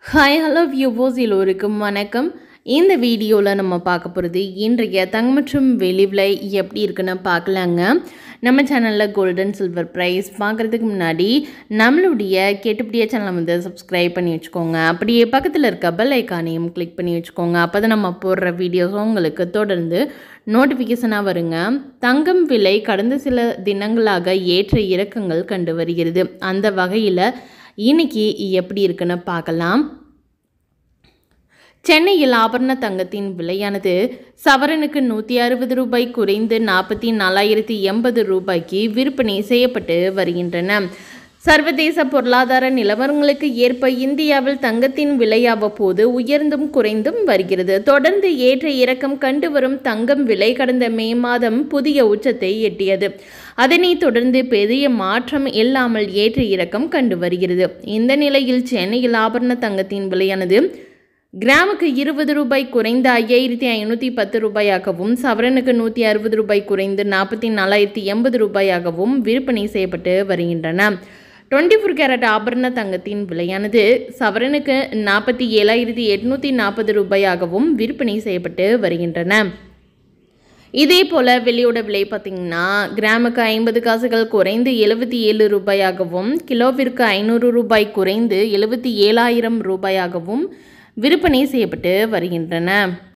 hi hello வியூவோஸ் எல்லோருக்கும் வணக்கம் இந்த வீடியோவில் நம்ம பார்க்க போகிறது இன்றைய தங்கம் மற்றும் வெளி விலை எப்படி இருக்குன்னு பார்க்கலாங்க நம்ம சேனலில் கோல்டன் சில்வர் ப்ரைஸ் பார்க்குறதுக்கு முன்னாடி நம்மளுடைய கேட்டுப்படிய சேனலை வந்து சப்ஸ்கிரைப் பண்ணி வச்சுக்கோங்க அப்படியே பக்கத்தில் இருக்க பெல் ஐக்கானையும் கிளிக் பண்ணி வச்சுக்கோங்க அப்போ தான் நம்ம போடுற வீடியோஸும் உங்களுக்கு தொடர்ந்து நோட்டிஃபிகேஷனாக வருங்க தங்கம் விலை கடந்த சில தினங்களாக ஏற்ற இறக்கங்கள் கண்டு வருகிறது அந்த வகையில் இன்னைக்கு எப்படி இருக்குன்னு பார்க்கலாம் சென்னையில் ஆபரண தங்கத்தின் விலையானது சவரனுக்கு நூற்றி அறுபது ரூபாய் குறைந்து நாற்பத்தி நாலாயிரத்தி எண்பது ரூபாய்க்கு விற்பனை செய்யப்பட்டு வருகின்றன சர்வதேச பொருளாதார நிலவரங்களுக்கு ஏற்ப இந்தியாவில் தங்கத்தின் விலை அவ்வப்போது உயர்ந்தும் குறைந்தும் வருகிறது தொடர்ந்து ஏற்ற இறக்கம் கண்டு வரும் தங்கம் விலை கடந்த மே மாதம் புதிய உச்சத்தை எட்டியது அதனைத் தொடர்ந்து பெரிய மாற்றம் இல்லாமல் ஏற்ற இறக்கம் கண்டு வருகிறது இந்த நிலையில் சென்னையில் ஆபரண தங்கத்தின் விலையானது கிராமுக்கு இருபது ரூபாய் குறைந்து ஐயாயிரத்தி ஐநூற்றி பத்து ரூபாயாகவும் சவரனுக்கு நூற்றி அறுபது ரூபாய் குறைந்து நாற்பத்தி நாலாயிரத்தி எண்பது ரூபாயாகவும் விற்பனை செய்யப்பட்டு வருகின்றன டுவெண்ட்டி ஃபோர் கேரட் ஆபரண தங்கத்தின் விலையானது சவரனுக்கு நாற்பத்தி ஏழாயிரத்தி எட்நூற்றி நாற்பது ரூபாயாகவும் விற்பனை செய்யப்பட்டு வருகின்றன இதே போல் வெள்ளியோட விலை பார்த்திங்கன்னா கிராமுக்கு ஐம்பது காசுகள் குறைந்து எழுபத்தி ஏழு ரூபாயாகவும் கிலோவிற்கு ஐநூறு ரூபாய் குறைந்து எழுபத்தி ஏழாயிரம் ரூபாயாகவும் விற்பனை செய்யப்பட்டு வருகின்றன